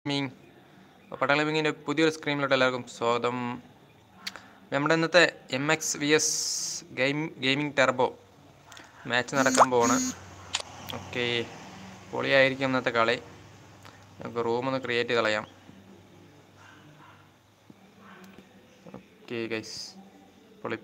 Gaming പട്ടാള ഗെയിമിങ്ങിൻ്റെ പുതിയൊരു സ്ക്രീനിലോട്ട് എല്ലാവർക്കും സ്വാഗതം നമ്മുടെ ഇന്നത്തെ M X V S game gaming turbo match നടക്കാൻ പോവാണ് ഓക്കെ പൊളിയായിരിക്കും ഇന്നത്തെ കളി നമുക്ക് റൂം ഒന്ന് ക്രിയേറ്റ് ചെയ്ത് കളയാം ഓക്കെ ഗൈസ് പൊളി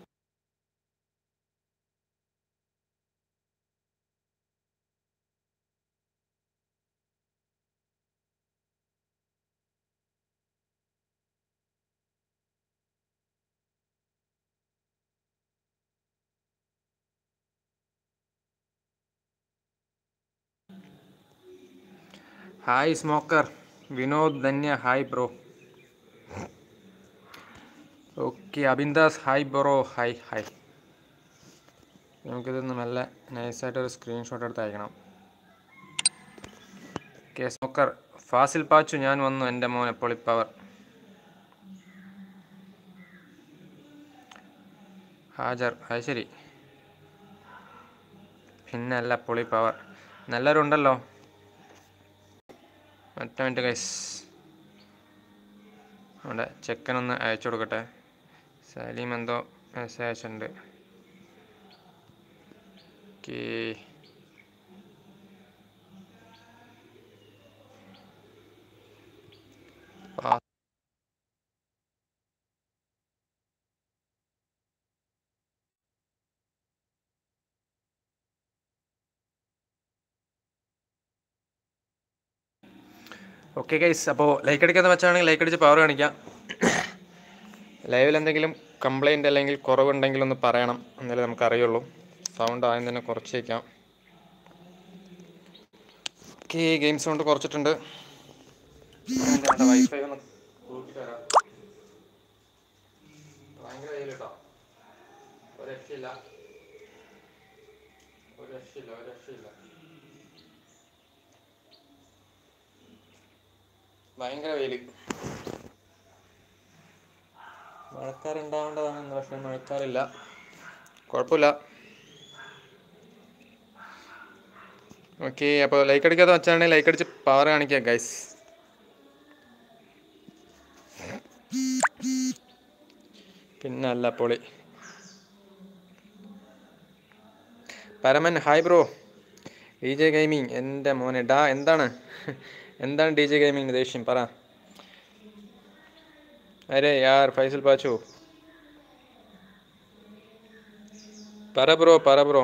hi smoker Vinod Dhanya hi bro okay Abindas hi bro hi hi നമുക്കിതൊന്ന് നല്ല നൈസായിട്ടൊരു സ്ക്രീൻഷോട്ട് എടുത്ത് അയക്കണം ഓക്കെ സ്മോക്കർ ഫാസിൽ പാച്ചു ഞാൻ വന്നു എൻ്റെ മോൻ പൊളിപ്പവർ ഹാജർ അത് ശരി പിന്നല്ല പൊളി പവർ നല്ലവരും ഉണ്ടല്ലോ ഒറ്റ മിനിറ്റ് ഗൈസ് അവിടെ ചെക്കനൊന്ന് അയച്ചു കൊടുക്കട്ടെ സലീം എന്തോ മെസ്സേജ് അയച്ചിട്ടുണ്ട് ഓക്കേ ആ ഓക്കെ ഗൈസ് അപ്പോൾ ലൈക്ക് അടിക്കാത്ത വെച്ചാണെങ്കിൽ ലൈക്ക് അടിച്ച് പവർ കാണിക്കാം ലൈവിൽ എന്തെങ്കിലും കംപ്ലൈൻറ്റ് അല്ലെങ്കിൽ കുറവുണ്ടെങ്കിൽ ഒന്ന് പറയണം എന്നാലേ നമുക്ക് അറിയുള്ളൂ സൗണ്ട് ആദ്യം തന്നെ കുറച്ച് വയ്ക്കാം ഓക്കെ ഗെയിം സൗണ്ട് കുറച്ചിട്ടുണ്ട് വൈഫൈ ഒന്ന് കൂട്ടിയിട്ട് വരാം ഭയങ്കര വെയിൽ കേട്ടോ ഒരു രക്ഷയില്ല ഒരു രക്ഷയില്ല ഒരു രക്ഷയില്ല ഭയങ്കര വെയില് മഴക്കാറുണ്ടാവേണ്ടതാണ് പക്ഷെ മഴക്കാറില്ല കുഴപ്പമില്ല ഓക്കെ അപ്പോൾ ലൈക്ക് അടിക്കാതെ വെച്ചാണെങ്കിൽ ലൈക്ക് അടിച്ച് പവർ കാണിക്കുക ഗൈസ് പിന്നല്ല പൊളി Paraman hi bro D J gaming എൻ്റെ മോനെ ഡാ എന്താണ് എന്താണ് ഡി ജെ ഗെയിമിംഗ് ദേഷ്യം പറ അരെ യാർ ഫൈസൽ പാച്ചു പറ ബ്രോ പറ ബ്രോ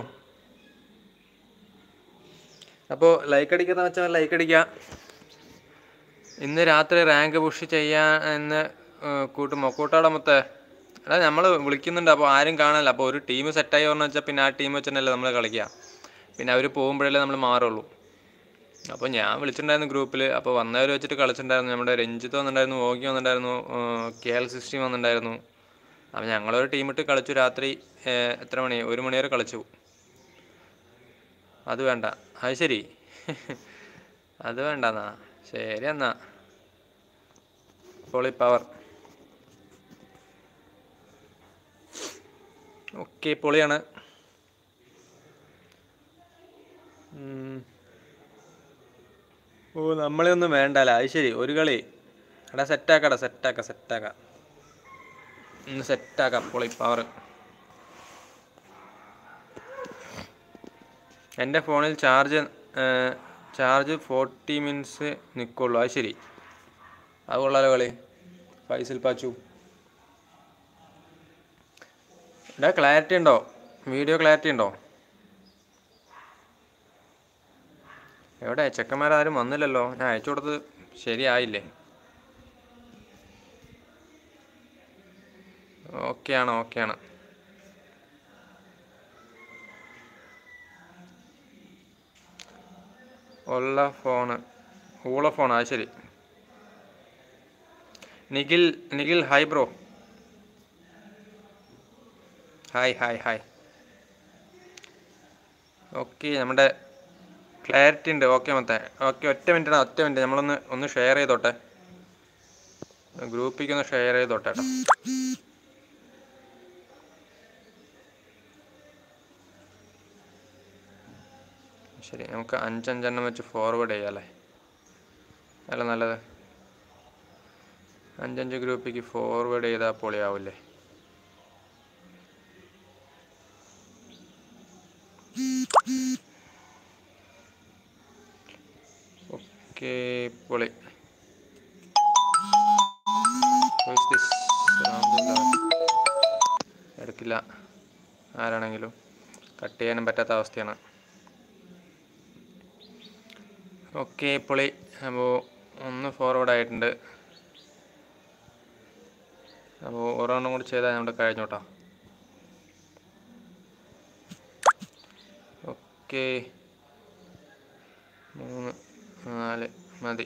അപ്പോൾ ലൈക്ക് അടിക്കുന്ന വെച്ചാൽ ലൈക്ക് അടിക്കുക ഇന്ന് രാത്രി റാങ്ക് പുഷ് ചെയ്യാൻ എന്ന് കൂട്ടും മൊക്കൂട്ടാടെ മൊത്തേ എടാ നമ്മൾ വിളിക്കുന്നുണ്ട് അപ്പോൾ ആരും കാണാനില്ല അപ്പോൾ ഒരു ടീം സെറ്റായി പറഞ്ഞു വെച്ചാൽ പിന്നെ ആ ടീം വെച്ചിട്ടല്ലേ നമ്മൾ കളിക്കുക പിന്നെ അവർ പോകുമ്പോഴല്ലേ നമ്മൾ മാറുള്ളൂ അപ്പോൾ ഞാൻ വിളിച്ചിട്ടുണ്ടായിരുന്നു ഗ്രൂപ്പിൽ അപ്പോൾ വന്നവർ വെച്ചിട്ട് കളിച്ചിട്ടുണ്ടായിരുന്നു നമ്മുടെ രഞ്ജിത്ത് വന്നിട്ടുണ്ടായിരുന്നു ഓഗി വന്നിട്ടുണ്ടായിരുന്നു കെ എൽ സിക്സ്റ്റീൻ വന്നിട്ടുണ്ടായിരുന്നു അപ്പോൾ ഞങ്ങളൊരു ടീമിട്ട് കളിച്ചു രാത്രി ഏഹ്, എത്ര മണി ഒരു മണി വരെ കളിച്ചു അത് വേണ്ട അത് ശരി അത് വേണ്ട എന്നാ ശരി എന്നാ പൊളി പവർ ഓക്കെ പൊളിയാണ് ഉം. ഓ നമ്മളെ ഒന്നും വേണ്ടല്ല അത് ശരി ഒരു കളി എടാ സെറ്റാക്കടാ സെറ്റാക്ക സെറ്റാക്ക ഒന്ന് സെറ്റാക്കാം പൊളി പവർ എൻ്റെ ഫോണിൽ ചാർജ് ചാർജ് ഫോർട്ടി മിനിറ്റ്സ് നിൽക്കുള്ളൂ അത് ശരി അത് കൊള്ളാലോ കളി ഫൈസൽ പാച്ചു എടാ ക്ലാരിറ്റി ഉണ്ടോ വീഡിയോ ക്ലാരിറ്റി ഉണ്ടോ എവിടെ ചെക്കന്മാരാരും വന്നില്ലല്ലോ ഞാൻ അയച്ചു കൊടുത്തത് ശരിയായില്ലേ ഓക്കെയാണ് ഓക്കെയാണ് ഉള്ള ഫോണ് ഊള ഫോൺ അത് ശരി Nikhil Nikhil hi bro hi hi hi okay നമ്മുടെ ക്ലാരിറ്റി ഉണ്ട് ഓക്കെ മൊത്തം ഓക്കെ ഒറ്റ മിനിറ്റ് ഒറ്റ മിനിറ്റ് നമ്മളൊന്ന് ഒന്ന് ഷെയർ ചെയ്തോട്ടെ ഗ്രൂപ്പിലേക്ക് ഒന്ന് ഷെയർ ചെയ്തോട്ടെ കേട്ടോ ശരി നമുക്ക് അഞ്ചഞ്ചെണ്ണം വെച്ച് ഫോർവേഡ് ചെയ്യാം അല്ലേ അല്ല നല്ലത് അഞ്ചഞ്ച് ഗ്രൂപ്പിക്ക് ഫോർവേഡ് ചെയ്താൽ പൊളിയാവില്ലേ ഓക്കെ പൊളി Who is this? രാംദുല്ല. എടുക്കില്ല ആരാണെങ്കിലും കട്ട് ചെയ്യാനും പറ്റാത്ത അവസ്ഥയാണ് ഓക്കെ പൊളി അപ്പോൾ ഒന്ന് ഫോർവേഡ് ആയിട്ടുണ്ട് അപ്പോൾ ഒരെണ്ണം കൂടി ചെയ്താൽ നമ്മുടെ കഴിഞ്ഞു കേട്ടോ ഓക്കെ മൂന്ന് നാല് മതി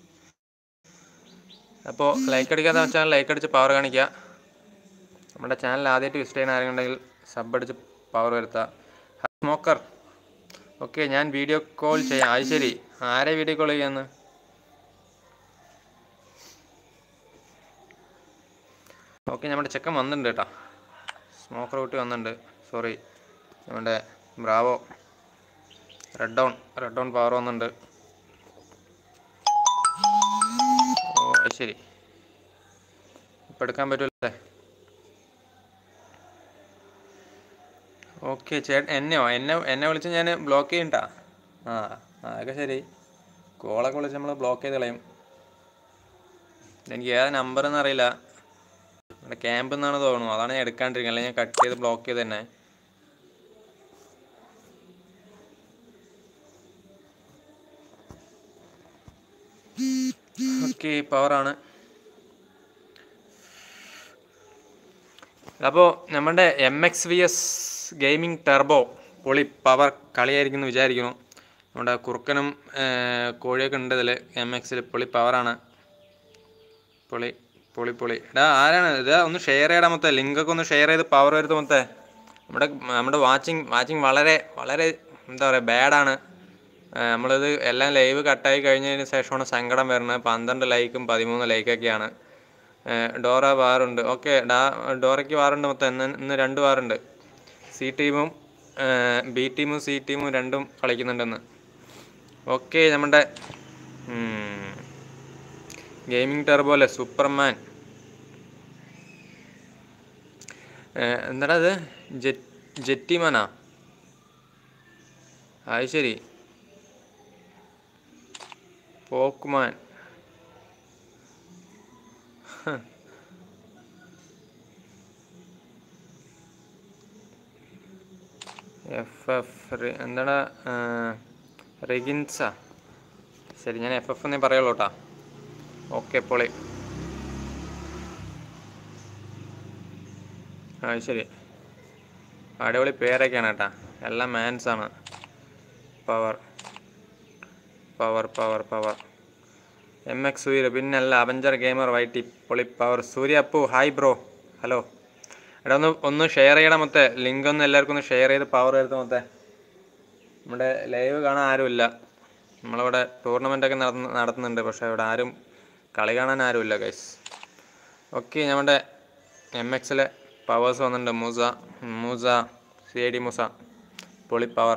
അപ്പോൾ ലൈക്ക് അടിക്കാത്ത വെച്ചാൽ ലൈക്ക് അടിച്ച് പവർ കാണിക്കുക നമ്മുടെ ചാനൽ ആദ്യമായിട്ട് വിസിറ്റ് ചെയ്യുന്ന ആരെങ്കിലും ഉണ്ടെങ്കിൽ സബ് അടിച്ച് പവർ വരുത്തുക സ്മോക്കർ ഓക്കെ ഞാൻ വീഡിയോ കോൾ ചെയ്യാം അത് ശരി ആരെ വീഡിയോ കോൾ ചെയ്യാന്ന് ഓക്കെ നമ്മുടെ ചെക്കൻ വന്നിട്ടുണ്ട് കേട്ടോ സ്മോക്കർ കുട്ടി വന്നിട്ടുണ്ട് സോറി നമ്മുടെ bravo red down red down power വന്നിട്ടുണ്ട് ഓ അത് ശരി ഇപ്പം എടുക്കാൻ പറ്റുമല്ലേ ഓക്കെ ചേട്ടൻ എന്നെയോ എന്നെ എന്നെ വിളിച്ച് ഞാൻ ബ്ലോക്ക് ചെയ്യണ്ടാ ആ അതൊക്കെ ശരി കോളൊക്കെ വിളിച്ച് നമ്മൾ ബ്ലോക്ക് ചെയ്ത് കളയും എനിക്ക് ഏതാ നമ്പർ എന്ന് അറിയില്ല നമ്മുടെ ക്യാമ്പിൽ നിന്നാണ് തോന്നുന്നു അതാണ് ഞാൻ എടുക്കാണ്ടിരിക്കുന്നത് അല്ലെങ്കിൽ ഞാൻ കട്ട് ചെയ്ത് ബ്ലോക്ക് ചെയ്ത് തന്നെ ഓക്കെ പവറാണ് അപ്പോൾ നമ്മുടെ M X V S gaming turbo പൊളി പവർ കളിയായിരിക്കും എന്ന് വിചാരിക്കുന്നു നമ്മുടെ കുറുക്കനും ഏർ, കോഴിയൊക്കെ ഉണ്ട് ഇതിൽ എം എക്സിൽ പൊളി പവറാണ് പൊളി പൊളി പൊളി എടാ ആരാണ് ഇതാ ഒന്ന് ഷെയർ ചെയ്യടാ മൊത്തം ലിങ്കൊക്കെ ഒന്ന് ഷെയർ ചെയ്ത് പവർ വരുത്ത മൊത്തം നമ്മുടെ നമ്മുടെ വാച്ചിങ് വാച്ചിങ് വളരെ വളരെ എന്താ പറയുക ബാഡാണ് നമ്മളിത് എല്ലാം ലൈവ് കട്ടായി കഴിഞ്ഞതിന് ശേഷമാണ് സങ്കടം വരുന്നത് പന്ത്രണ്ട് ലൈക്കും പതിമൂന്ന് ലൈക്കൊക്കെയാണ് ഡോറ വാറുണ്ട് ഓക്കെ ഡാ ഡോറയ്ക്ക് വാറുണ്ട് മൊത്തം ഇന്ന് ഇന്ന് രണ്ട് വാറുണ്ട് സി ടീമും ബി ടീമും സി ടീമും രണ്ടും കളിക്കുന്നുണ്ടെന്ന് ഓക്കെ നമ്മുടെ ഗെയിമിംഗ് ടെർബോ അല്ലേ സൂപ്പർമാൻ എന്താടാ അത് ജെറ്റ് ജെറ്റിമാനാ അത് ശരി പോക്കുമാൻ എഫ് എഫ് എന്താണ് റിഗിൻസ ശരി ഞാൻ എഫ് എഫ് എന്നേ പറയുള്ളൂ കേട്ടാ ഓക്കെ പൊളി ആ ശരി അടിപൊളി പേരൊക്കെയാണ് കേട്ടാ എല്ലാം മാൻസ് ആണ് power power power power M X Surya പിന്നല്ല അവഞ്ചർ ഗെയിമർ വൈറ്റി പൊളി power Surya Appu hi bro hello എടാ ഒന്ന് ഒന്ന് ഷെയർ ചെയ്യണം മൊത്തേ ലിങ്ക് ഒന്ന് എല്ലാവർക്കും ഒന്ന് ഷെയർ ചെയ്ത് പവർ എടുത്ത് മൊത്തേ നമ്മുടെ ലൈവ് കാണാൻ ആരുമില്ല നമ്മളിവിടെ ടൂർണമെൻ്റ് ഒക്കെ നടന്ന് നടത്തുന്നുണ്ട് പക്ഷേ ഇവിടെ ആരും കളി കാണാൻ ആരുമില്ല ഗൈസ് ഓക്കെ നമ്മുടെ എം എക്സിലെ പവേഴ്സ് വന്നിട്ടുണ്ട് Moosa Moosa C I D Moosa പൊളി പവർ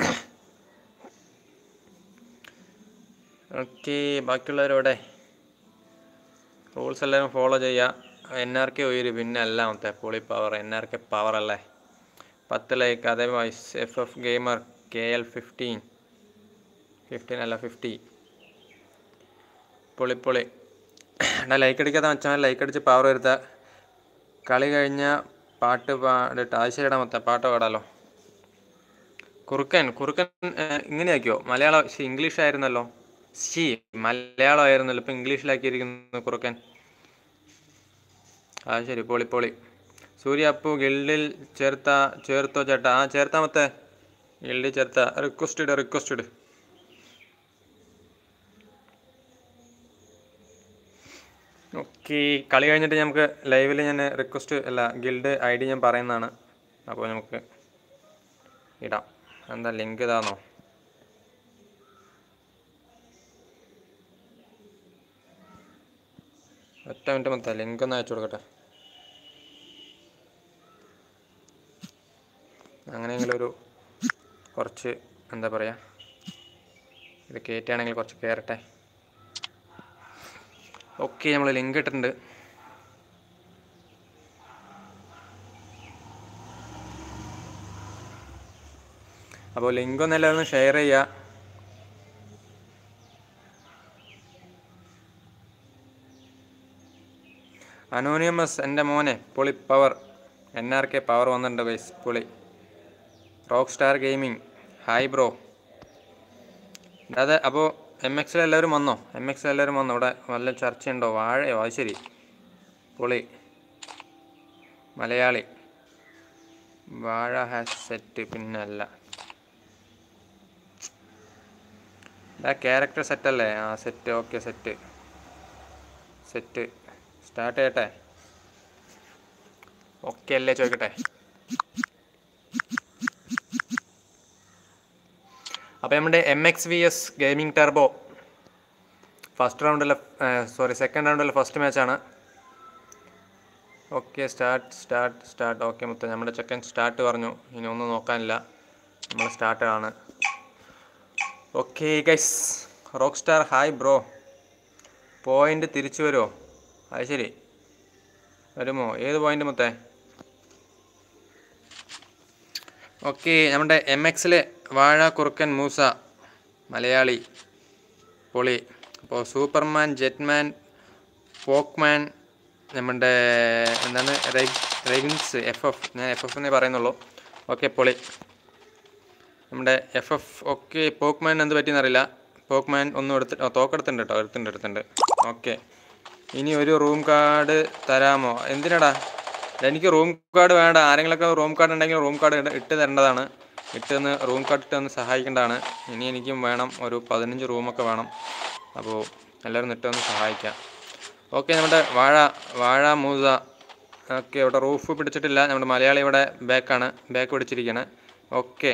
ഓക്കെ ബാക്കിയുള്ളവരോടെ റൂൾസ് എല്ലാവരും ഫോളോ ചെയ്യുക എൻ ആർ കെ ഉയര് പിന്നെ എല്ലാം മൊത്തം പൊളി power N R K power അല്ലേ പത്ത് ലൈക്ക് അതേപോലെ F F gamer K L fifteen fifteen അല്ല ഫിഫ്റ്റി പൊളി പൊളി എടാ ലൈക്ക് അടിക്കാത്ത മച്ചാൻ ലൈക്ക് അടിച്ച് പവർ വരുത്തുക കളി കഴിഞ്ഞ പാട്ട് പാടിട്ട് ആഴ്ചയുടെ മൊത്തം പാട്ട് പാടാലോ കുറുക്കൻ കുറുക്കൻ ഏഹ്, ഇങ്ങനെയാക്കിയോ മലയാളം ശ്ശി, ഇംഗ്ലീഷ് ആയിരുന്നല്ലോ ശി മലയാളം ആയിരുന്നല്ലോ ഇപ്പം ഇംഗ്ലീഷിലാക്കിയിരിക്കുന്നു കുറുക്കൻ ആ ശരി പൊളി പൊളി സൂര്യ അപ്പു ഗിൽഡിൽ ചേർത്ത ചേർത്തോ ചേട്ടാ ആ ചേർത്താ മത്തേ ഗിൽഡിൽ ചേർത്ത റിക്വസ്റ്റ് ഇട് റിക്വസ്റ്റ് ഇട് ഓക്കെ കളി കഴിഞ്ഞിട്ട് നമുക്ക് ലൈവിൽ ഞാൻ റിക്വസ്റ്റ് അല്ല ഗിൽഡ് ഐ ഡി ഞാൻ പറയുന്നതാണ് അപ്പോൾ നമുക്ക് ഇടാം എന്താ ലിങ്ക് ഇതാണോ ഒറ്റ മിനിറ്റ് മൊത്തം ലിങ്ക് ഒന്ന് അയച്ചു കൊടുക്കട്ടെ അങ്ങനെയെങ്കിലും ഒരു കുറച്ച് എന്താ പറയുക ഇത് കയറ്റുകയാണെങ്കിൽ കുറച്ച് കയറട്ടെ ഓക്കെ നമ്മൾ ലിങ്ക് ഇട്ടിട്ടുണ്ട് അപ്പോൾ ലിങ്ക് ഒന്ന് എല്ലാവരും ഒന്ന് ഷെയർ ചെയ്യുക അനോണിയമസ് എൻ്റെ മോനെ പൊളി power N R K power വന്നിട്ടുണ്ട് ഗൈസ് പൊളി rock star gaming hi bro അതെ അപ്പോൾ എം എക്സിൽ എല്ലാവരും വന്നോ എം എക്സിൽ എല്ലാവരും വന്നോ ഇവിടെ വല്ല ചർച്ചയുണ്ടോ വാഴയോ അത് ശരി പൊളി മലയാളി വാഴ ഹാസ് സെറ്റ് പിന്നല്ല ഇതാ ക്യാരക്ടർ സെറ്റ് അല്ലേ ആ set okay set set start ചെയ്യട്ടെ ഓക്കെ അല്ലേ ചോദിക്കട്ടെ അപ്പോൾ നമ്മുടെ M X V S gaming turbo first റൗണ്ടിലെ സോറി സെക്കൻഡ് റൗണ്ടിലെ ഫസ്റ്റ് മാച്ചാണ് okay start start start okay മൊത്തം നമ്മുടെ ചെക്കൻ സ്റ്റാർട്ട് പറഞ്ഞു ഇനി ഒന്നും നോക്കാനില്ല നമ്മൾ സ്റ്റാർട്ടാണ് okay guys rock star hi bro point തിരിച്ചു വരുമോ അത് ശരി വരുമോ ഏത് പോയിന്റ് മുത്തേ ഓക്കെ നമ്മുടെ എം എക്സിൽ വാഴ കുറുക്കൻ മൂസ മലയാളി പൊളി അപ്പോൾ സൂപ്പർമാൻ ജെറ്റ്മാൻ പോക്മാൻ നമ്മുടെ എന്താണ് റെഗിൻസ് എഫ് എഫ് ഞാൻ എഫ് എഫ് എന്നേ പറയുന്നുള്ളൂ ഓക്കെ പൊളി നമ്മുടെ എഫ് എഫ് ഒക്കെ പോക്മാൻ എന്ത് പറ്റിയെന്ന് അറിയില്ല പോക്മാൻ ഒന്നും എടുത്ത് ഓ, തോക്കെടുത്തിട്ടുണ്ട് കേട്ടോ എടുത്തിട്ടുണ്ട് എടുത്തിട്ടുണ്ട് ഓക്കെ ഇനി ഒരു റൂം കാർഡ് തരാമോ എന്തിനാടാ എനിക്ക് റൂം കാർഡ് വേണ്ട ആരെങ്കിലുമൊക്കെ റൂം കാർഡ് ഉണ്ടെങ്കിൽ റൂം കാർഡ് ഇട്ട് ഇട്ട് തരേണ്ടതാണ് ഇട്ടൊന്ന് റൂം കാർഡ് ഇട്ടൊന്ന് സഹായിക്കേണ്ടതാണ് ഇനി എനിക്കും വേണം ഒരു പതിനഞ്ച് റൂമൊക്കെ വേണം അപ്പോൾ എല്ലാവരും ഇട്ടൊന്ന് സഹായിക്കാം ഓക്കെ നമ്മുടെ വാഴ വാഴ മൂസ ഓക്കെ ഇവിടെ റൂഫ് പിടിച്ചിട്ടില്ല നമ്മുടെ മലയാളി ഇവിടെ ബാക്കാണ് ബാക്ക് പിടിച്ചിരിക്കുകയാണ് ഓക്കെ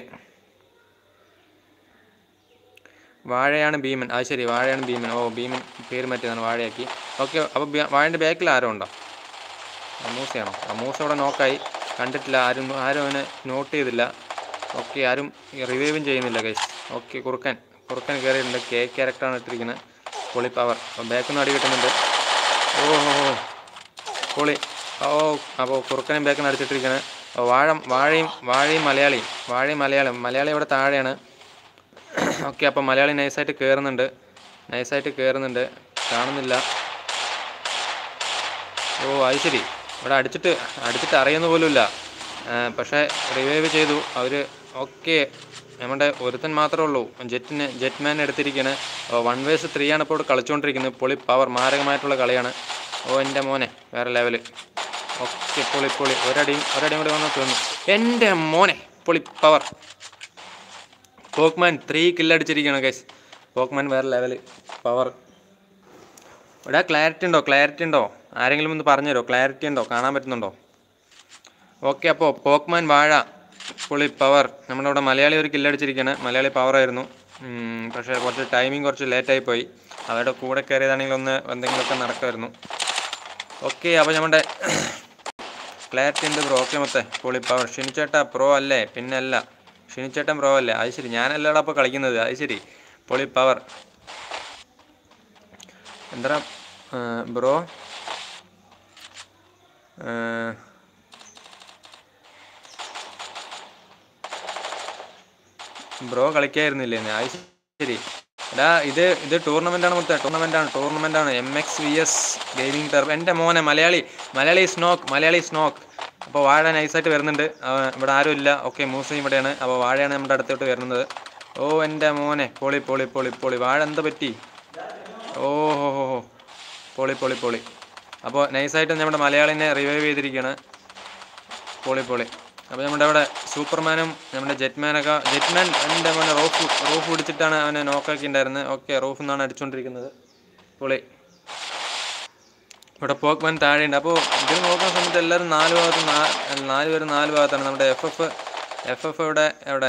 വാഴയാണ് ഭീമൻ അത് ശരി വാഴയാണ് ഭീമൻ ഓ ഭീമൻ പേര് മാറ്റിയതാണ് വാഴയാക്കി ഓക്കെ അപ്പോൾ വാഴൻ്റെ ബാക്കിൽ ആരോ ഉണ്ടോ അമൂസയാണോ അമൂസ ഇവിടെ നോക്കായി കണ്ടിട്ടില്ല ആരും ആരും അവനെ നോട്ട് ചെയ്തില്ല ഓക്കെ ആരും റിവൈവും ചെയ്യുന്നില്ല ഗൈസ് ഓക്കെ കുറുക്കൻ കുറുക്കൻ കയറിയിട്ടുണ്ട് കെ ക്യാരക്ടറാണ് ഇട്ടിരിക്കുന്നത് പൊളി പവർ ബാക്കിൽ നിന്ന് അടി കിട്ടുന്നുണ്ട് ഓ ഓ ഓ പൊളി ഓ അപ്പോൾ കുറുക്കനും ബാക്കിൽ നിന്ന് അടിച്ചിട്ടിരിക്കുന്നത് വാഴ വാഴയും വാഴയും മലയാളിയും വാഴയും മലയാളം മലയാളി ഇവിടെ താഴെയാണ് ഓക്കെ അപ്പോൾ മലയാളി നൈസായിട്ട് കയറുന്നുണ്ട് നൈസായിട്ട് കയറുന്നുണ്ട് കാണുന്നില്ല ഓ അത് ശരി ഇവിടെ അടിച്ചിട്ട് അടിച്ചിട്ട് അറിയുന്ന പോലുമില്ല ആ, പക്ഷേ റിവൈവ് ചെയ്തു അവർ ഓക്കെ നമ്മുടെ ഒരുത്തൻ മാത്രമേ ഉള്ളൂ ജെറ്റിന് ജെറ്റ്മാൻ എടുത്തിരിക്കുകയാണ് വൺ വേസ് ത്രീ ആണ് ഇപ്പോൾ ഇവിടെ കളിച്ചുകൊണ്ടിരിക്കുന്നത് പൊളി പവർ മാരകമായിട്ടുള്ള കളിയാണ് ഓ എൻ്റെ മോനെ വേറെ ലെവല് ഓക്കെ പൊളി പൊളി ഒരടിയും ഒരടിയും കൂടി വന്ന് തോന്നുന്നു എൻ്റെ മോനെ പൊളി പവർ പോക്മാൻ ത്രീ കില്ലടിച്ചിരിക്കുകയാണ് ഗൈസ് പോക്മാൻ വേറെ ലെവല് പവർ ഇവിടെ ക്ലാരിറ്റി ഉണ്ടോ ക്ലാരിറ്റി ഉണ്ടോ ആരെങ്കിലും ഒന്ന് പറഞ്ഞുതരോ ക്ലാരിറ്റി ഉണ്ടോ കാണാൻ പറ്റുന്നുണ്ടോ ഓക്കെ അപ്പോൾ പോക്മാൻ വാഴ പുളി പവർ നമ്മുടെ ഇവിടെ മലയാളി ഒരു കില്ലടിച്ചിരിക്കുകയാണ് മലയാളി പവർ ആയിരുന്നു ഉം, പക്ഷേ കുറച്ച് ടൈമിംഗ് കുറച്ച് ലേറ്റായി പോയി അവരുടെ കൂടെ കയറിയതാണെങ്കിൽ ഒന്ന് എന്തെങ്കിലുമൊക്കെ നടക്കുമായിരുന്നു ഓക്കെ അപ്പോൾ നമ്മുടെ ക്ലാരിറ്റി ഉണ്ട് ബ്രോ ഓക്കെ മൊത്തേ പുളി പവർ ഷിനിച്ചേട്ടാ പ്രോ അല്ലേ പിന്നെ അല്ല ഷിനിച്ചേട്ടൻ പ്രോ അല്ലേ അത് ശരി ഞാനല്ലടാ അപ്പോൾ കളിക്കുന്നത് അത് ശരി പൊളി പവർ എന്താ ബ്രോ ബ്രോ കളിക്കായിരുന്നില്ലേ അത് ശരി എടാ ഇത് ഇത് ടൂർണമെൻ്റ് ആണ് മൊത്തം ടൂർണമെൻ്റ് ആണ് ടൂർണമെൻ്റ് ആണ് M X V S gaming turbo എൻ്റെ മോനെ മലയാളി മലയാളി സ്നോക്ക് മലയാളി സ്നോക്ക് അപ്പോൾ വാഴ നൈസായിട്ട് വരുന്നുണ്ട് ആ, ഇവിടെ ആരും ഇല്ല ഓക്കെ മൂസയും ഇവിടെയാണ് അപ്പോൾ വാഴയാണ് നമ്മുടെ അടുത്തോട്ട് വരുന്നത് ഓ എൻ്റെ മോനെ പൊളി പൊളി പൊളി പൊളി വാഴ എന്താ പറ്റി ഓ ഹോ ഹോ ഹോ പൊളി പൊളി പൊളി അപ്പോൾ നൈസായിട്ട് നമ്മുടെ മലയാളിനെ റിവൈവ് ചെയ്തിരിക്കുകയാണ് പൊളി പൊളി അപ്പോൾ നമ്മുടെ അവിടെ സൂപ്പർമാനും നമ്മുടെ ജെറ്റ്മാനൊക്കെ ജെറ്റ്മാൻ എൻ്റെ മോനെ റോഫ് റോഫ് പിടിച്ചിട്ടാണ് അവനെ നോക്കാക്കി ഉണ്ടായിരുന്നത് ഓക്കെ റോഫ് നിന്നാണ് അടിച്ചുകൊണ്ടിരിക്കുന്നത് പൊളി ഇവിടെ പോക്മാൻ താഴെയുണ്ട് അപ്പോൾ ഇതിൽ നോക്കുന്ന സമയത്ത് എല്ലാവരും നാല് ഭാഗത്ത് നാ- നാല് പേര് നാല് ഭാഗത്താണ് നമ്മുടെ എഫ് എഫ് എഫ് എഫ് ഇവിടെ എവിടെ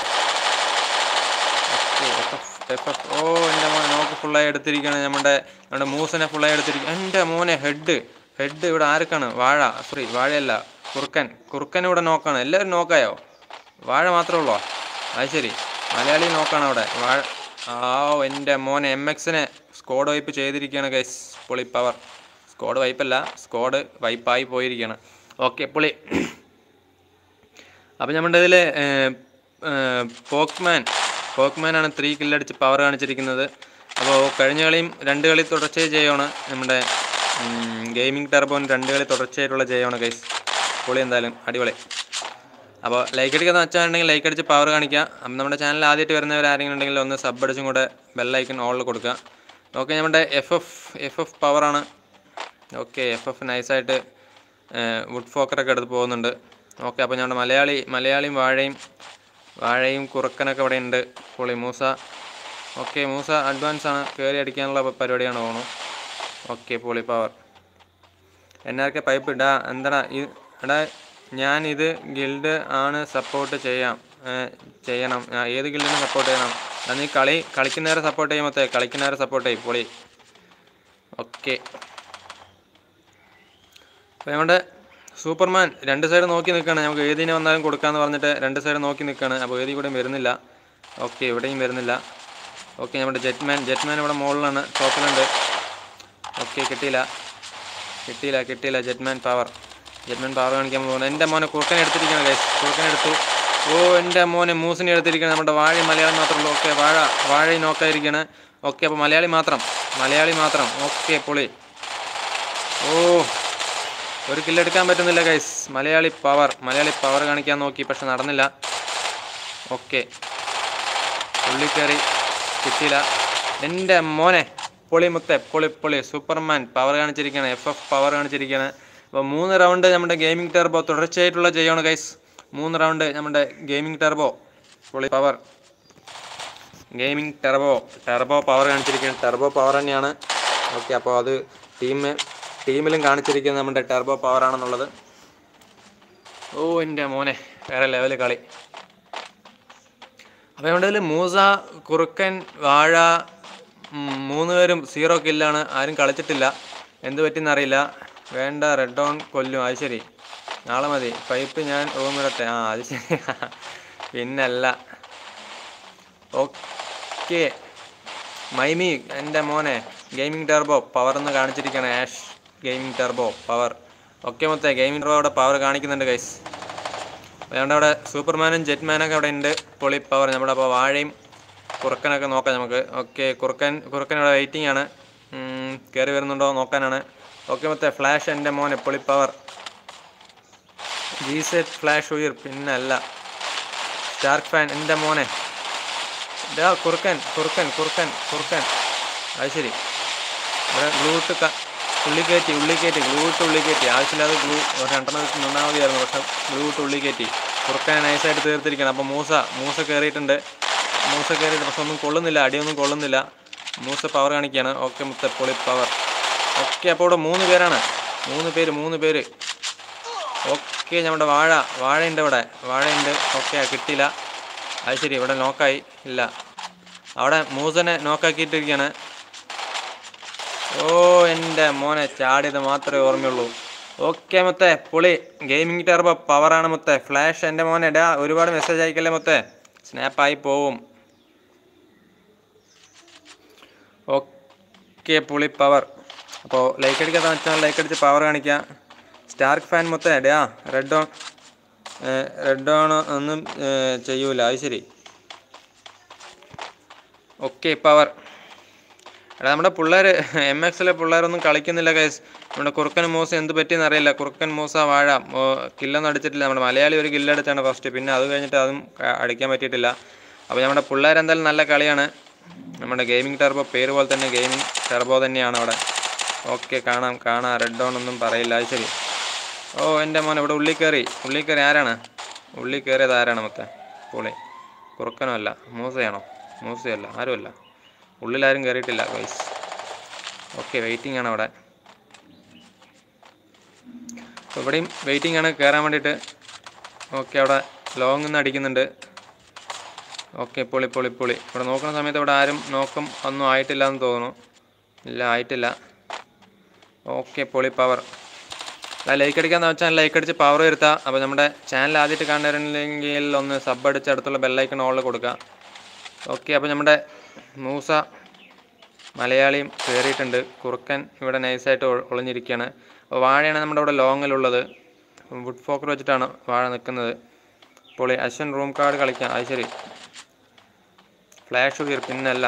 എഫ് എഫ് എഫ് ഓ എൻ്റെ മോനെ നോക്ക് ഫുള്ളായി എടുത്തിരിക്കുകയാണ് നമ്മുടെ നമ്മുടെ മൂസനെ ഫുള്ളായി എടുത്തിരിക്കുക എൻ്റെ മോനെ ഹെഡ് ഹെഡ് ഇവിടെ ആർക്കാണ് വാഴ സോറി വാഴയല്ല കുറുക്കൻ കുറുക്കൻ ഇവിടെ നോക്കാണ് എല്ലാവരും നോക്കായോ വാഴ മാത്രമേ ഉള്ളോ അത് ശരി മലയാളി നോക്കാണ് അവിടെ വാഴ ആ എൻ്റെ മോനെ എം എക്സിനെ സ്കോഡ് വൈപ്പ് ചെയ്തിരിക്കുകയാണ് ഗൈസ് പൊളി പവർ സ്കോഡ് വൈപ്പല്ല സ്കോഡ് വൈപ്പായി പോയിരിക്കുകയാണ് ഓക്കെ പൊളി അപ്പോൾ നമ്മുടെ ഇതിൽ പോക്ക്മാൻ പോക്ക്മാനാണ് ത്രീ കില്ലടിച്ച് പവർ കാണിച്ചിരിക്കുന്നത് അപ്പോൾ കഴിഞ്ഞ കളിയും രണ്ട് കളി തുടർച്ചയായി ചെയ്യുകയാണ് നമ്മുടെ ഗെയിമിംഗ് ടെർബോന് രണ്ട് കളി തുടർച്ചയായിട്ടുള്ള ചെയ്യുകയാണ് ഗൈസ് പൊളി എന്തായാലും അടിപൊളി അപ്പോൾ ലൈക്ക് അടിക്കുന്ന വെച്ചാണെങ്കിൽ ലൈക്ക് അടിച്ച് പവർ കാണിക്കുക അപ്പം നമ്മുടെ ചാനൽ ആദ്യമായിട്ട് വരുന്നവർ ആരെങ്കിലും ഉണ്ടെങ്കിൽ ഒന്ന് സബ് അടിച്ചും കൂടെ ബെല്ലൈക്കൺ ഓളിൽ കൊടുക്കുക ഓക്കെ നമ്മുടെ എഫ് എഫ് എഫ് എഫ് പവറാണ് ഓക്കെ എഫ് എഫ് നൈസായിട്ട് വുഡ് ഫോക്കറൊക്കെ എടുത്ത് പോകുന്നുണ്ട് ഓക്കെ അപ്പോൾ ഞങ്ങളുടെ മലയാളി മലയാളിയും വാഴയും വാഴയും കുറുക്കനൊക്കെ ഇവിടെ ഉണ്ട് പൊളി മൂസ ഓക്കെ മൂസ അഡ്വാൻസ് ആണ് കയറി അടിക്കാനുള്ള പ- പരിപാടിയാണ് തോന്നുന്നു ഓക്കെ പൊളി പവർ എന്നാർക്ക് പൈപ്പ് ഇടാ എന്താടാ ഈ എടാ ഞാൻ ഇത് ഗിൽഡ് ആണ് സപ്പോർട്ട് ചെയ്യാം ഏ, ചെയ്യണം ഞാൻ ഏത് ഗിൽഡിനെ സപ്പോർട്ട് ചെയ്യണം എടാ നീ കളി കളിക്കുന്നവരെ സപ്പോർട്ട് ചെയ്യുമ്പോൾ കളിക്കുന്നവരെ സപ്പോർട്ട് ചെയ്യും പൊളി ഓക്കെ അപ്പോൾ നമ്മുടെ സൂപ്പർമാൻ രണ്ട് സൈഡ് നോക്കി നിൽക്കുകയാണ് നമുക്ക് ഏതിനെ വന്നാലും കൊടുക്കാമെന്ന് പറഞ്ഞിട്ട് രണ്ട് സൈഡ് നോക്കി നിൽക്കുകയാണ് അപ്പോൾ ഏതി ഇവിടെയും വരുന്നില്ല ഓക്കെ ഇവിടെയും വരുന്നില്ല ഓക്കെ നമ്മുടെ ജെറ്റ്മാൻ ജെറ്റ്മാൻ ഇവിടെ മുകളിലാണ് ടോപ്പിലുണ്ട് ഓക്കെ കിട്ടിയില്ല കിട്ടിയില്ല കിട്ടിയില്ല ജെറ്റ്മാൻ പവർ ജെറ്റ്മാൻ പവർ കാണിക്കാൻ പോകുന്നു എൻ്റെ മോനെ കുറുക്കനെ എടുത്തിരിക്കുകയാണ് ഗൈസ് കുറുക്കനെ എടുത്തു ഓ എൻ്റെ മോനെ മൂസിനെ എടുത്തിരിക്കുകയാണ് നമ്മുടെ വാഴ മലയാളം മാത്രമേ ഉള്ളൂ ഓക്കെ വാഴ വാഴ നോക്കാതിരിക്കുകയാണ് ഓക്കെ അപ്പോൾ മലയാളി മാത്രം മലയാളി മാത്രം ഓക്കെ പൊളി ഓ ഒരു കില്ലെടുക്കാൻ പറ്റുന്നില്ല guys Malayali power Malayali power കാണിക്കാൻ നോക്കി പക്ഷെ നടന്നില്ല ഓക്കെ ഉള്ളി കയറി കിട്ടിയില്ല എൻ്റെ മോനെ പൊളി മുത്തെ പൊളി പൊളി സൂപ്പർമാൻ പവർ കാണിച്ചിരിക്കുകയാണ് എഫ് എഫ് പവർ കാണിച്ചിരിക്കുകയാണ് അപ്പോൾ മൂന്ന് റൗണ്ട് നമ്മുടെ ഗെയിമിംഗ് ടെർബോ തുടർച്ചയായിട്ടുള്ള ചെയ്യാണ് ഗൈസ് മൂന്ന് റൗണ്ട് നമ്മുടെ ഗെയിമിംഗ് ടെർബോ പൊളി power gaming turbo turbo power കാണിച്ചിരിക്കുകയാണ് ടെർബോ പവർ തന്നെയാണ് ഓക്കെ അപ്പോൾ അത് ടീം ടീമിലും കാണിച്ചിരിക്കുന്നത് നമ്മുടെ ടെർബോ പവർ ആണെന്നുള്ളത് ഓ എൻ്റെ മോനെ വേറെ ലെവൽ കളി അപ്പോൾ നമ്മുടെ ഇതിൽ മൂസ കുറുക്കൻ വാഴ ഉം, മൂന്ന് പേരും സീറോ കില്ലാണ് ആരും കളിച്ചിട്ടില്ല എന്ത് പറ്റിയെന്നറിയില്ല വേണ്ട റെഡ് ഓൺ കൊല്ലും അത് ശരി നാളെ മതി പൈപ്പ് ഞാൻ റൂമിലത്തെ ആ അത് ശരി പിന്നല്ല ഓക്കെ മൈമി എൻ്റെ മോനെ ഗെയിമിംഗ് ടെർബോ പവർ എന്ന് കാണിച്ചിരിക്കുകയാണ് Ash gaming turbo power okay മൊത്തം ഗെയിമിംഗ് ടെർബോ അവിടെ പവർ കാണിക്കുന്നുണ്ട് ഗൈസ് അതുകൊണ്ട് അവിടെ സൂപ്പർമാനും ജെറ്റ്മാനൊക്കെ അവിടെ ഉണ്ട് പൊളി പവർ നമ്മുടെ അപ്പോൾ വാഴയും കുറുക്കനൊക്കെ നോക്കാം നമുക്ക് ഓക്കെ കുറുക്കൻ കുറുക്കൻ ഇവിടെ വെയിറ്റിംഗ് ആണ് കയറി വരുന്നുണ്ടോ നോക്കാനാണ് ഓക്കെ മൊത്തം ഫ്ലാഷ് എൻ്റെ മോനെ പൊളി പവർ ജി സെറ്റ് ഫ്ലാഷ് ഉയർ പിന്നല്ല സ്റ്റാർക്ക് ഫാൻ എൻ്റെ മോനെ ഇതാ കുറുക്കൻ കുറുക്കൻ കുറുക്കൻ കുറുക്കൻ അത് ശരി ഇവിടെ ഗ്ലൂട്ട് ക ഉള്ളി കയറ്റി ഉള്ളി കയറ്റി ഗ്ലൂട്ട് ഉള്ളി കയറ്റി ആവശ്യമില്ലാതെ ഗ്ലൂ ഒരു രണ്ടെണ്ണം വെച്ച് നിന്നാൽ മതിയായിരുന്നു പക്ഷെ ഗ്ലൂട്ട് ഉള്ളി കയറ്റി കുറുക്കനെ നൈസായിട്ട് തീർത്തിരിക്കണം അപ്പോൾ മൂസ മൂസ കയറിയിട്ടുണ്ട് മൂസ കയറിയിട്ട് പക്ഷെ ഒന്നും കൊള്ളുന്നില്ല അടിയൊന്നും കൊള്ളുന്നില്ല മൂസ പവർ കാണിക്കുകയാണ് ഓക്കെ മുത്ത പൊളി പവർ ഓക്കെ അപ്പോൾ ഇവിടെ മൂന്ന് പേരാണ് മൂന്ന് പേര് മൂന്ന് പേര് ഓക്കെ നമ്മുടെ വാഴ വാഴയുണ്ട് ഇവിടെ വാഴയുണ്ട് ഓക്കെ കിട്ടിയില്ല അത് ശരി ഇവിടെ നോക്കായി ഇല്ല അവിടെ മൂസനെ നോക്കാക്കിയിട്ടിരിക്കുകയാണ് ഓ എൻ്റെ മോനെ ചാടിയത് മാത്രമേ ഓർമ്മയുള്ളൂ ഓക്കെ മൊത്തേ പൊളി ഗെയിമിംഗ് ടെർബോ പവറാണ് മൊത്തേ ഫ്ലാഷ് എൻ്റെ മോനെ ഡാ ഒരുപാട് മെസ്സേജ് അയക്കല്ലേ മൊത്തേ സ്നാപ്പായി പോവും ഓക്കെ പൊളി പവർ അപ്പോൾ ലൈക്ക് അടിക്കാത്ത വെച്ചാൽ ലൈക്ക് അടിച്ച് പവർ കാണിക്കുക സ്റ്റാർക്ക് ഫാൻ മൊത്തം ഡാ റെഡ് ഓൺ റെഡ് ഓൺ ഒന്നും ഏ, ചെയ്യൂല അത് ശരി ഓക്കെ പവർ എടാ നമ്മുടെ പിള്ളേർ എം എക്സിലെ പിള്ളേരൊന്നും കളിക്കുന്നില്ല ഗൈസ് നമ്മുടെ കുറുക്കൻ മൂസ എന്ത് പറ്റിയെന്ന് അറിയില്ല കുറുക്കൻ മൂസ വാഴ ഓ, കില്ലൊന്നും അടിച്ചിട്ടില്ല നമ്മുടെ മലയാളി ഒരു കില്ലടിച്ചാണ് ഫസ്റ്റ് പിന്നെ അത് കഴിഞ്ഞിട്ട് അതും ക- അടിക്കാൻ പറ്റിയിട്ടില്ല അപ്പോൾ നമ്മുടെ പിള്ളേർ എന്തായാലും നല്ല കളിയാണ് നമ്മുടെ ഗെയിമിംഗ് ടെർബോ പേര് പോലെ തന്നെ ഗെയിമിംഗ് ടെർബോ തന്നെയാണ് അവിടെ ഓക്കെ കാണാം കാണാം റെഡ് ഓൺ ഒന്നും പറയില്ല അത് ശരി ഓ എൻ്റെ മോൻ ഇവിടെ ഉള്ളി കയറി ഉള്ളി കയറി ആരാണ് ഉള്ളി കയറിയത് ആരാണ് മൊത്തം പുളി കുറുക്കനോ അല്ല മൂസയാണോ മൂസയല്ല ആരുമല്ല ഉള്ളിലാരും കയറിയിട്ടില്ല ഗൈസ് ഓക്കെ വെയിറ്റിംഗ് ആണ് അവിടെ അപ്പോൾ ഇവിടെയും വെയിറ്റിംഗ് ആണ് കയറാൻ വേണ്ടിയിട്ട് ഓക്കെ അവിടെ ലോങ് നിന്ന് അടിക്കുന്നുണ്ട് ഓക്കെ പൊളി പൊളി പൊളി ഇവിടെ നോക്കുന്ന സമയത്ത് ഇവിടെ ആരും നോക്കും ഒന്നും ആയിട്ടില്ല എന്ന് തോന്നുന്നു ഇല്ല ആയിട്ടില്ല ഓക്കെ പൊളി പവർ ലൈക്ക് അടിക്കാന്ന് വെച്ചാൽ ലൈക്ക് അടിച്ച് പവർ വരുത്താം അപ്പോൾ നമ്മുടെ ചാനൽ ആദ്യമായിട്ട് കാണുന്നവരുണ്ടെങ്കിൽ ഒന്ന് സബ് അടിച്ച് അടുത്തുള്ള ബെല്ലൈക്കൺ ഓളിൽ കൊടുക്കുക ഓക്കെ അപ്പോൾ നമ്മുടെ മൂസ മലയാളിയും കയറിയിട്ടുണ്ട് കുറുക്കൻ ഇവിടെ നൈസായിട്ട് ഒ- ഒളിഞ്ഞിരിക്കുകയാണ് അപ്പോൾ വാഴയാണ് നമ്മുടെ ഇവിടെ ലോങ്ങിലുള്ളത് വുഡ് ഫോക്കർ വെച്ചിട്ടാണ് വാഴ നിൽക്കുന്നത് പൊളി അശ്വൻ റൂം കാർഡ് കളിക്കാം അത് ശരി ഫ്ലാഷ് കയറി പിന്നല്ല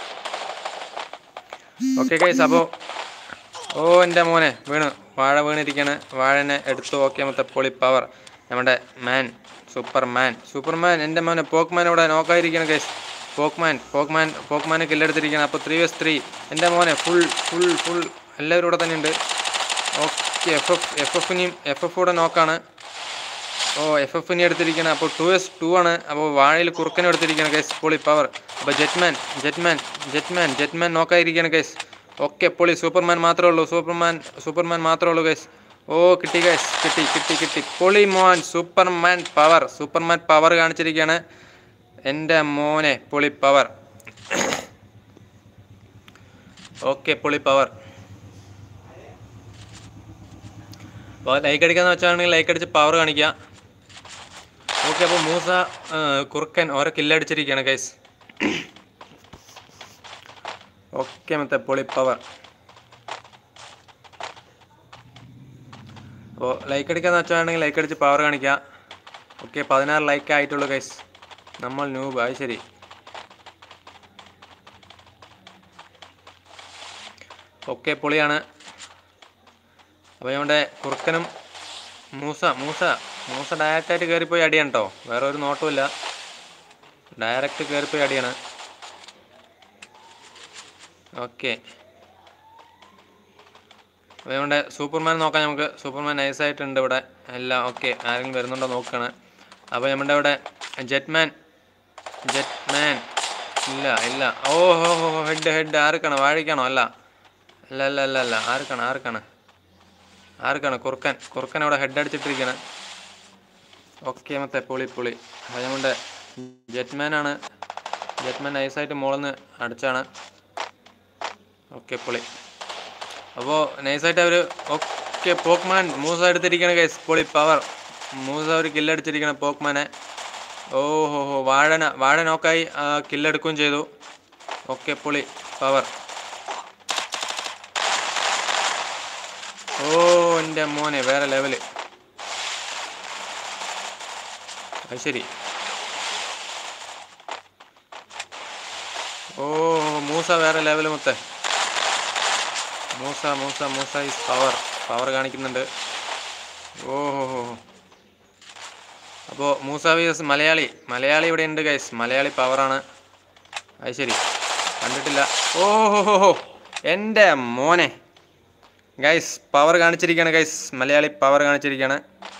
ഓക്കെ കൈസ് അപ്പോൾ ഓ എൻ്റെ മോനെ വീണ് വാഴ വീണിരിക്കുകയാണ് വാഴനെ എടുത്തു ഓക്കെ മൊത്തം പൊളി പവർ നമ്മുടെ മാൻ സൂപ്പർ മാൻ സൂപ്പർ മാൻ എൻ്റെ മോനെ പോക്ക്മാൻ ഇവിടെ നോക്കാതിരിക്കണം കേസ് പോക്ക്മാൻ പോക്ക്മാൻ പോക്ക്മാനെ കില്ലെടുത്തിരിക്കണം അപ്പോൾ ത്രീ എസ് ത്രീ എൻ്റെ മോനെ ഫുൾ ഫുൾ ഫുൾ എല്ലാവരും ഇവിടെ തന്നെ ഉണ്ട് ഓക്കെ എഫ് എഫ് എഫ് എഫിനെയും എഫ് എഫ് കൂടെ നോക്കാണ് ഓ എഫ് എഫിനെ എടുത്തിരിക്കണം അപ്പോൾ ടു എസ് ടു ആണ് അപ്പോൾ വാഴയിൽ കുറുക്കനെ എടുത്തിരിക്കണം കേസ് പൊളി പവർ അപ്പോൾ ജെറ്റ്മാൻ ജെറ്റ്മാൻ ജെറ്റ്മാൻ ജെറ്റ്മാൻ നോക്കാതിരിക്കണം കേസ് ഓക്കെ പൊളി സൂപ്പർമാൻ മാത്രമേ ഉള്ളൂ സൂപ്പർമാൻ സൂപ്പർമാൻ മാത്രമേ ഉള്ളൂ കേസ് ഓ കിട്ടി കേസ് കിട്ടി കിട്ടി കിട്ടി പൊളി മോൻ സൂപ്പർമാൻ പവർ സൂപ്പർമാൻ പവർ കാണിച്ചിരിക്കുകയാണ് എൻ്റെ മോനെ പൊളി പവർ ഓക്കെ പൊളി പവർ അപ്പോൾ ലൈക്ക് അടിക്കാന്ന് വെച്ചാണെങ്കിൽ ലൈക്ക് അടിച്ച് പവർ കാണിക്കുക ഓക്കെ അപ്പോൾ മൂസ ആ, കുറുക്കൻ ഓരോ കില്ലടിച്ചിരിക്കുകയാണ് ഗൈസ് ഓക്കെ മറ്റേ പൊളി പവർ അപ്പോൾ ലൈക്ക് അടിക്കാന്ന് വെച്ചാണെങ്കിൽ ലൈക്ക് അടിച്ച് പവർ കാണിക്കുക ഓക്കെ പതിനാറ് ലൈക്ക് ആയിട്ടുള്ളൂ ഗൈസ് നമ്മൾ ന്യൂബ് അത് ശരി ഓക്കെ പൊളിയാണ് അപ്പോൾ നമ്മുടെ കുറുക്കനും മൂസ മൂസ മൂസ ഡയറക്റ്റായിട്ട് കയറിപ്പോയി അടിയാണ് കേട്ടോ വേറെ ഒരു നോട്ടമില്ല ഡയറക്റ്റ് കയറിപ്പോയി അടിയാണ് ഓക്കെ അപ്പോൾ നമ്മുടെ സൂപ്പർമാൻ നോക്കാം നമുക്ക് സൂപ്പർമാൻ നൈസായിട്ടുണ്ട് ഇവിടെ എല്ലാം ഓക്കെ ആരെങ്കിലും വരുന്നുണ്ടോ നോക്കുകയാണ് അപ്പോൾ നമ്മുടെ ഇവിടെ ജെറ്റ്മാൻ ജെറ്റ്മാൻ ഇല്ല ഇല്ല ഓ ഹോ ഹോ ഹെഡ് ഹെഡ് ആർക്കാണ് വാഴിക്കാണോ അല്ല അല്ല അല്ല അല്ല അല്ല ആർക്കാണ് ആർക്കാണ് ആർക്കാണ് കുറുക്കൻ കുറുക്കൻ അവിടെ ഹെഡ് അടിച്ചിട്ടിരിക്കുകയാണ് ഓക്കെ മറ്റേ പൊളി പൊളി അത് നമ്മുടെ ജെറ്റ്മാനാണ് ജെറ്റ്മാൻ നൈസായിട്ട് മുളന്ന് അടിച്ചാണ് ഓക്കെ പൊളി അപ്പോൾ നൈസായിട്ട് അവർ ഓക്കെ പോക്ക്മാൻ മൂസ എടുത്തിരിക്കണ കേസ് പൊളി പവർ മൂസ ഒരു കില്ലടിച്ചിരിക്കണ പോക്ക്മാനെ ഓ ഹോ ഹോ വാഴന വാഴ നോക്കായി കില്ലെടുക്കുകയും ചെയ്തു ഓക്കെ പൊളി പവർ ഓ എൻ്റെ മോനെ വേറെ ലെവല് അത് ശരി ഓ മൂസ വേറെ ലെവല് മൊത്തം Moosa Moosa Moosa is power power കാണിക്കുന്നുണ്ട് ഓ ഹോ ഹോ അപ്പോൾ മൂസ വീസ് മലയാളി മലയാളി ഇവിടെ ഉണ്ട് ഗൈസ് മലയാളി പവറാണ് അത് ശരി കണ്ടിട്ടില്ല ഓ ഹോ ഹോ ഹോ എൻ്റെ മോനെ ഗൈസ് പവർ കാണിച്ചിരിക്കുകയാണ് ഗൈസ് മലയാളി പവർ കാണിച്ചിരിക്കുകയാണ്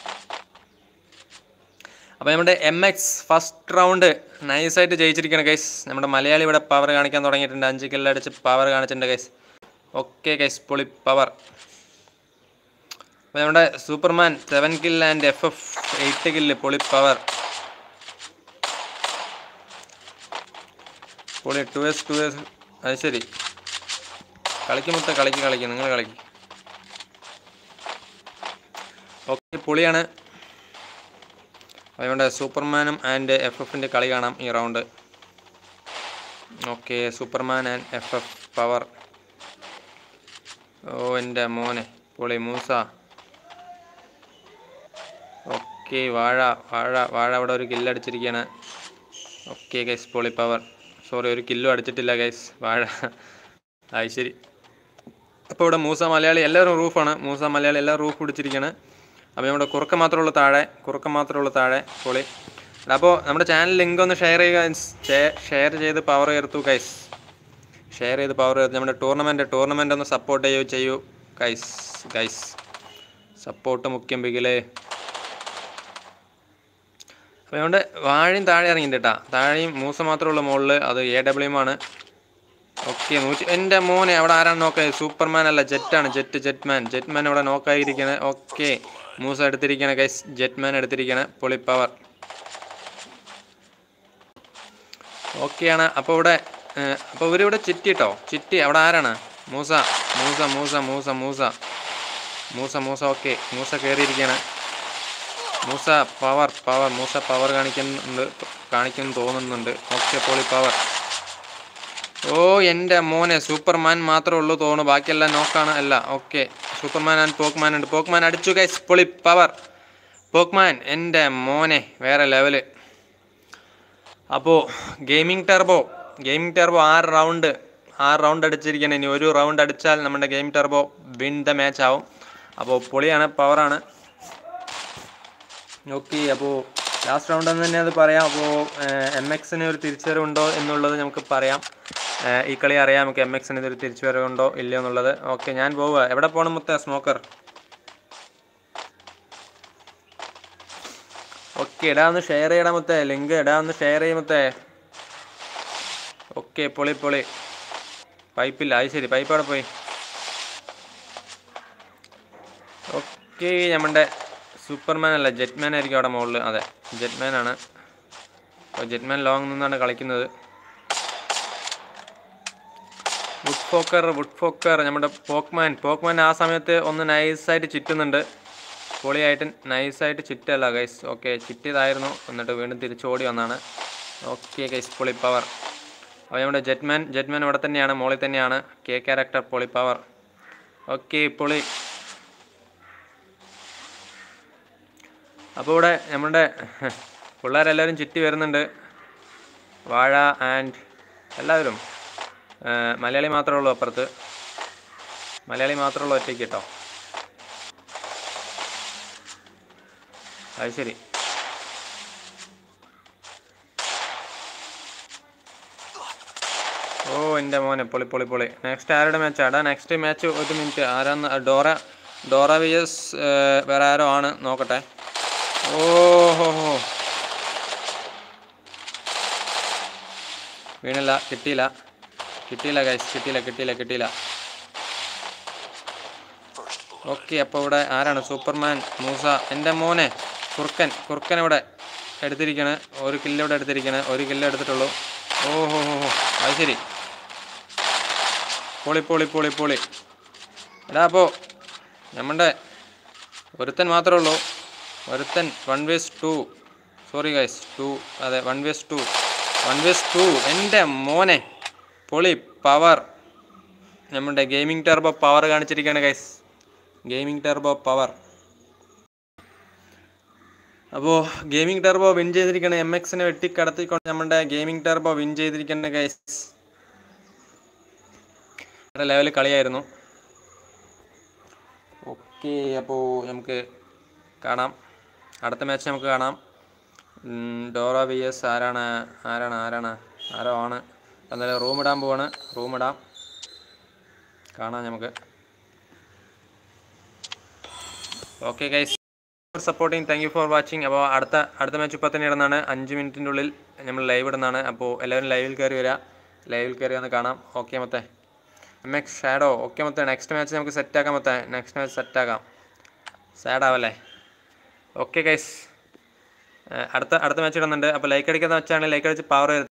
അപ്പോൾ നമ്മുടെ എം എക്സ് ഫസ്റ്റ് റൗണ്ട് നൈസായിട്ട് ജയിച്ചിരിക്കുകയാണ് ഗൈസ് നമ്മുടെ മലയാളി ഇവിടെ പവർ കാണിക്കാൻ തുടങ്ങിയിട്ടുണ്ട് അഞ്ച് കില്ലടിച്ച് പവർ കാണിച്ചിട്ടുണ്ട് ഗൈസ് ഓക്കെ ഗൈസ് പൊളി പവർ അപ്പോൾ നമ്മുടെ superman seven kill and F F eight kill പൊളി പവർ പൊളി ടു എസ് ടു എസ് അത് ശരി കളിക്കും മൊത്തം കളിക്ക് കളിക്കും നിങ്ങൾ കളിക്കും ഓക്കെ പൊളിയാണ് അതുകൊണ്ട് സൂപ്പർമാനും ആൻഡ് എഫ് എഫിൻ്റെ കളി കാണാം ഈ round okay superman and F F power ഓ എൻ്റെ മോനെ പൊളി മൂസ ഓക്കെ വാഴ വാഴ വാഴ അവിടെ ഒരു കില്ലടിച്ചിരിക്കുകയാണ് ഓക്കെ ഗൈസ് പൊളി പവർ സോറി ഒരു കില്ലും അടിച്ചിട്ടില്ല ഗൈസ് വാഴ അത് ശരി അപ്പോൾ ഇവിടെ മൂസ മലയാളി എല്ലാവരും റൂഫാണ് മൂസ മലയാളി എല്ലാം റൂഫ് പിടിച്ചിരിക്കുകയാണ് അപ്പോൾ നമ്മുടെ കുറുക്ക മാത്രമേ ഉള്ളൂ താഴെ കുറുക്ക മാത്രമേ ഉള്ളൂ താഴെ പൊളി അപ്പോൾ നമ്മുടെ ചാനൽ ലിങ്ക് ഒന്ന് ഷെയർ ചെയ്യുക ഷെയർ ചെയ്ത് പവർ ഉയർത്തു ഗൈസ് ഷെയർ ചെയ്ത് പവർ ഉയർത്തി നമ്മുടെ ടൂർണമെൻറ്റ് ടൂർണമെൻ്റ് ഒന്ന് സപ്പോർട്ട് ചെയ്യൂ ചെയ്യൂ ഗൈസ് ഗൈസ് സപ്പോർട്ട് മുഖ്യം ബിഗിലേ അപ്പോൾ അതുകൊണ്ട് വാഴയും താഴെ ഇറങ്ങിയിട്ടുണ്ട് കേട്ടോ താഴെയും മൂസ മാത്രമേ ഉള്ളൂ മുകളിൽ അത് എ ഡബ്ല്യു ആണ് ഓക്കെ നൂറ്റി എൻ്റെ മോനെ അവിടെ ആരാണ് നോക്കുക സൂപ്പർമാൻ അല്ല ജെറ്റാണ് ജെറ്റ് ജെറ്റ്മാൻ ജെറ്റ്മാൻ ഇവിടെ നോക്കായിരിക്കണേ ഓക്കെ മൂസ എടുത്തിരിക്കണേ ഗൈസ് ജെറ്റ്മാൻ എടുത്തിരിക്കണേ പൊളി പവർ ഓക്കെയാണ് അപ്പോൾ ഇവിടെ അപ്പോൾ ഇവരിവിടെ ചിറ്റി കേട്ടോ ചിറ്റി അവിടെ ആരാണ് മൂസ മൂസ മൂസ മൂസ മൂസ മൂസ മൂസ ഓക്കെ മൂസ കയറിയിരിക്കുകയാണ് Moosa power power Moosa power കാണിക്കുന്നുണ്ട് കാണിക്കുന്നു തോന്നുന്നുണ്ട് ഓക്കെ പൊളി പവർ ഓ എൻ്റെ മോനെ സൂപ്പർമാൻ മാത്രമേ ഉള്ളൂ തോന്നുന്നു ബാക്കിയെല്ലാം നോക്കാണ് അല്ല ഓക്കെ സൂപ്പർമാൻ ആൻഡ് പോക്ക്മാൻ ഉണ്ട് പോക്ക്മാൻ അടിച്ചു ഗൈസ് പൊളി പവർ പോക്ക്മാൻ എൻ്റെ മോനെ വേറെ ലെവല് അപ്പോൾ ഗെയിമിംഗ് ടെർബോ ഗെയിമിംഗ് ടെർബോ ആറ് റൗണ്ട് ആറ് റൗണ്ട് അടിച്ചിരിക്കണം ഇനി ഒരു റൗണ്ട് അടിച്ചാൽ നമ്മുടെ game turbo win the match ആവും അപ്പോൾ പൊളിയാണ് പവറാണ് ഓക്കെ അപ്പോൾ ലാസ്റ്റ് റൗണ്ട് എന്ന് തന്നെ അത് പറയാം അപ്പോൾ എം എക്സിന് ഒരു തിരിച്ചുവരവുണ്ടോ എന്നുള്ളത് നമുക്ക് പറയാം ഏഹ് ഈ കളി അറിയാം നമുക്ക് എം എക്സിന് ഇതൊരു തിരിച്ചുവരവുണ്ടോ ഇല്ലയോ എന്നുള്ളത് ഓക്കെ ഞാൻ പോവുക എവിടെ പോകണം മുത്ത സ്മോക്കർ ഓക്കെ ഇടാ ഒന്ന് ഷെയർ ചെയ്യടാ മുത്തേ ലിങ്ക് ഇടാ ഒന്ന് ഷെയർ ചെയ്യും മുത്തേ ഓക്കെ പൊളി പൊളി പൈപ്പില്ല അത് ശരി പൈപ്പ് അവിടെ പോയി ഓക്കെ നമ്മുടെ സൂപ്പർമാൻ അല്ല ജെറ്റ്മാൻ ആയിരിക്കും അവിടെ മുകളിൽ അതെ ജെറ്റ്മാൻ ആണ് അപ്പോൾ ജെറ്റ്മാൻ ലോങ് നിന്നാണ് കളിക്കുന്നത് വുഡ് ഫോക്കർ വുഡ് ഫോക്കർ നമ്മുടെ പോക്ക്മാൻ പോക്ക്മാൻ ആ സമയത്ത് ഒന്ന് നൈസായിട്ട് ചുറ്റുന്നുണ്ട് പൊളിയായിട്ട് നൈസായിട്ട് ചുറ്റല്ല ഗൈസ് ഓക്കെ ചുറ്റിയതായിരുന്നു എന്നിട്ട് വീണ്ടും തിരിച്ചോടി വന്നാണ് ഓക്കെ ഗൈസ് പൊളി പവർ അപ്പോൾ നമ്മുടെ ജെറ്റ്മാൻ ജെറ്റ്മാൻ ഇവിടെ തന്നെയാണ് മോളിൽ തന്നെയാണ് കെ ക്യാരക്ടർ പൊളി പവർ ഓക്കെ പൊളി അപ്പോൾ ഇവിടെ നമ്മുടെ പിള്ളേരെല്ലാവരും ചുറ്റി വരുന്നുണ്ട് വാഴ ആൻഡ് എല്ലാവരും ആ, മലയാളി മാത്രമേ ഉള്ളൂ അപ്പുറത്ത് മലയാളി മാത്രമേ ഉള്ളൂ ഒറ്റയ്ക്ക് കേട്ടോ അത് ശരി ഓ എൻ്റെ മോനെ പൊളി പൊളി പൊളി നെക്സ്റ്റ് ആരുടെ മാച്ചാടാ നെക്സ്റ്റ് മാച്ച് ഒരു മിനിറ്റ് ആരാന്ന് ഡോറ ഡോറ വി എസ് വേറെ ആരോ ആണ് നോക്കട്ടെ ഓ ഹോ ഹോ വീണില്ല കിട്ടിയില്ല കിട്ടിയില്ല ഗൈസ് കിട്ടിയില്ല കിട്ടിയില്ല കിട്ടിയില്ല ഓക്കെ അപ്പോൾ ഇവിടെ ആരാണ് സൂപ്പർമാൻ മൂസ എൻ്റെ മോനെ കുറുക്കൻ കുറുക്കൻ ഇവിടെ എടുത്തിരിക്കണ് ഒരു കില്ല് ഇവിടെ എടുത്തിരിക്കണ് ഒരു കില്ല് എടുത്തിട്ടുള്ളൂ ഓ ഹോ ഹോ ഹോ അത് ശരി പൊളി പൊളി പൊളി പൊളി എടാ അപ്പോൾ നമ്മുടെ ഒരുത്തൻ മാത്രമേ ഉള്ളൂ ഒരുത്തൻ one vs two sorry guys two അതെ one vs two one vs two എൻ്റെ മോനെ പൊളി പവർ നമ്മുടെ ഗെയിമിംഗ് ടെർബോ പവർ കാണിച്ചിരിക്കുകയാണ് ഗൈസ് ഗെയിമിംഗ് ടെർബോ പവർ അപ്പോൾ ഗെയിമിംഗ് ടെർബോ വിൻ ചെയ്തിരിക്കുന്ന എം എക്സിനെ വെട്ടിക്കടത്തിക്കൊണ്ട് നമ്മുടെ ഗെയിമിംഗ് ടെർബോ വിൻ ചെയ്തിരിക്കുന്ന ഗൈസ് വേറെ ലെവൽ കളിയായിരുന്നു ഓക്കെ അപ്പോൾ നമുക്ക് കാണാം അടുത്ത മാച്ച് നമുക്ക് കാണാം ഉം, ഡോറ വി എസ് ആരാണ് ആരാണ് ആരാണ് ആരോ ആണ് എന്തായാലും റൂം ഇടാൻ പോവാണ് റൂം ഇടാം കാണാം നമുക്ക് okay guys supporting thank you for watching അപ്പോൾ അടുത്ത അടുത്ത മാച്ച് ഇപ്പോൾ തന്നെ ഇടുന്നതാണ് അഞ്ച് മിനിറ്റിൻ്റെ ഉള്ളിൽ നമ്മൾ ലൈവ് ഇടുന്നതാണ് അപ്പോൾ എല്ലാവരും ലൈവിൽ കയറി വരിക ലൈവിൽ കയറി വന്ന് കാണാം ഓക്കെ മൊത്തേ എം എക്സ് ഷാഡോ ഓക്കെ മൊത്തേ നെക്സ്റ്റ് മാച്ച് നമുക്ക് സെറ്റ് ആക്കാം മൊത്തേ നെക്സ്റ്റ് മാച്ച് സെറ്റ് ആക്കാം സാഡ് ആവല്ലേ ഓക്കെ ഗൈസ് അടുത്ത അടുത്ത മാച്ച് ഇടുന്നുണ്ട് അപ്പോൾ ലൈക്ക് അടിക്കാന്ന് വെച്ചാണെങ്കിൽ ലൈക്ക് അടിച്ച് പവർ